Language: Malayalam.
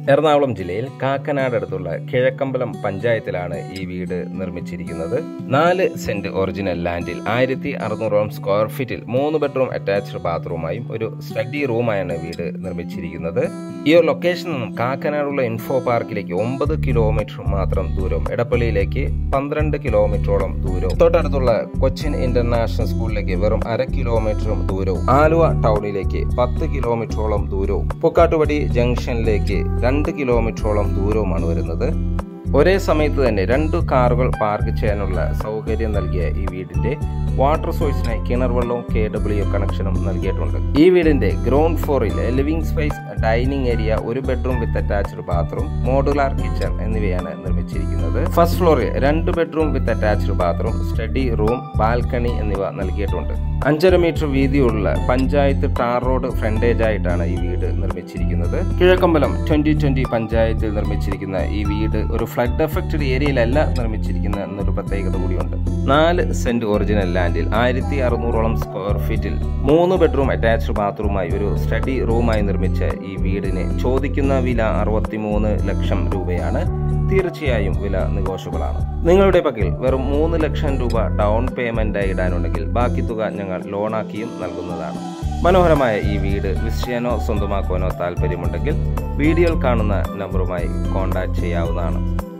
എറണാകുളം ജില്ലയിൽ കാക്കനാട് അടുത്തുള്ള കിഴക്കമ്പലം പഞ്ചായത്തിലാണ് ഈ വീട് നിർമ്മിച്ചിരിക്കുന്നത് നാല് സെന്റ് ഒറിജിനൽ ലാൻഡിൽ ആയിരത്തി അറുന്നൂറോളം സ്ക്വയർ ഫീറ്റിൽ മൂന്ന് ബെഡ്റൂം അറ്റാച്ച്ഡ് ബാത്റൂമായും ഒരു സ്റ്റഡി റൂമായാണ് വീട് നിർമ്മിച്ചിരിക്കുന്നത് ഈ ഒരു ലൊക്കേഷനിൽ നിന്നും കാക്കനാടുള്ള ഇൻഫോ പാർക്കിലേക്ക് ഒമ്പത് കിലോമീറ്റർ മാത്രം ദൂരവും എടപ്പള്ളിയിലേക്ക് പന്ത്രണ്ട് കിലോമീറ്ററോളം ദൂരവും തൊട്ടടുത്തുള്ള കൊച്ചിൻ ഇന്റർനാഷണൽ സ്കൂളിലേക്ക് വെറും അര കിലോമീറ്ററും ദൂരവും ആലുവ ടൗണിലേക്ക് പത്ത് കിലോമീറ്ററോളം ദൂരവും പൊക്കാട്ടുപടി ജംഗ്ഷനിലേക്ക് രണ്ട് കിലോമീറ്ററോളം ദൂരവുമാണ് വരുന്നത് ഒരേ സമയത്ത് തന്നെ രണ്ട് കാറുകൾ പാർക്ക് ചെയ്യാനുള്ള സൗകര്യം നൽകിയ ഈ വീടിന്റെ വാട്ടർ സോഴ്സിനായി കിണർ വെള്ളവും കെ ഡബ്ല്യു കണക്ഷനും നൽകിയിട്ടുണ്ട് ഈ വീടിന്റെ ഗ്രൗണ്ട് ഫ്ലോറിൽ ലിവിംഗ് സ്പേസ് ഡൈനിങ് ഏരിയ ഒരു bedroom with attached bathroom modular kitchen എന്നിവയാണ് നിർമ്മിച്ചിരിക്കുന്നത് ഫസ്റ്റ് ഫ്ലോറിൽ രണ്ട് bedroom with attached bathroom study room balcony എന്നിവ നൽകിയിട്ടുണ്ട് അഞ്ചര മീറ്റർ വീതിയുള്ള പഞ്ചായത്ത് ടാർ റോഡ് ഫ്രണ്ടേജ് ആയിട്ടാണ് ഈ വീട് നിർമ്മിച്ചിരിക്കുന്നത് കിഴക്കമ്പലം ട്വന്റി ട്വന്റി പഞ്ചായത്തിൽ നിർമ്മിച്ചിരിക്കുന്ന ഈ വീട് ഒരു ഫ്ലഡ് എഫക്റ്റഡ് ഏരിയയിലല്ല നിർമ്മിച്ചിരിക്കുന്നത് എന്നൊരു പ്രത്യേകത കൂടിയുണ്ട് നാല് സെന്റ് ഒറിജിനൽ ലാൻഡിൽ ആയിരത്തി അറുന്നൂറോളം സ്ക്വയർ ഫീറ്റിൽ മൂന്ന് ബെഡ്റൂം അറ്റാച്ച്ഡ് ബാത്റൂമായി ഒരു സ്റ്റഡി റൂമായി നിർമ്മിച്ച ഈ വീടിന് ചോദിക്കുന്ന വില അറുപത്തിമൂന്ന് ലക്ഷം രൂപയാണ് തീർച്ചയായും വില നിഗോഷ്യബിളാണ് നിങ്ങളുടെ പക്കൽ വെറും മൂന്ന് ലക്ഷം രൂപ ഡൗൺ പേയ്മെന്റ് ഇടാനുണ്ടെങ്കിൽ ബാക്കി തുക ഞങ്ങൾ ലോണാക്കിയും നൽകുന്നതാണ് മനോഹരമായ ഈ വീട് വിസ് ചെയ്യാനോ സ്വന്തമാക്കുവാനോ താല്പര്യമുണ്ടെങ്കിൽ വീഡിയോയിൽ കാണുന്ന നമ്പറുമായി കോൺടാക്ട് ചെയ്യാവുന്നതാണ്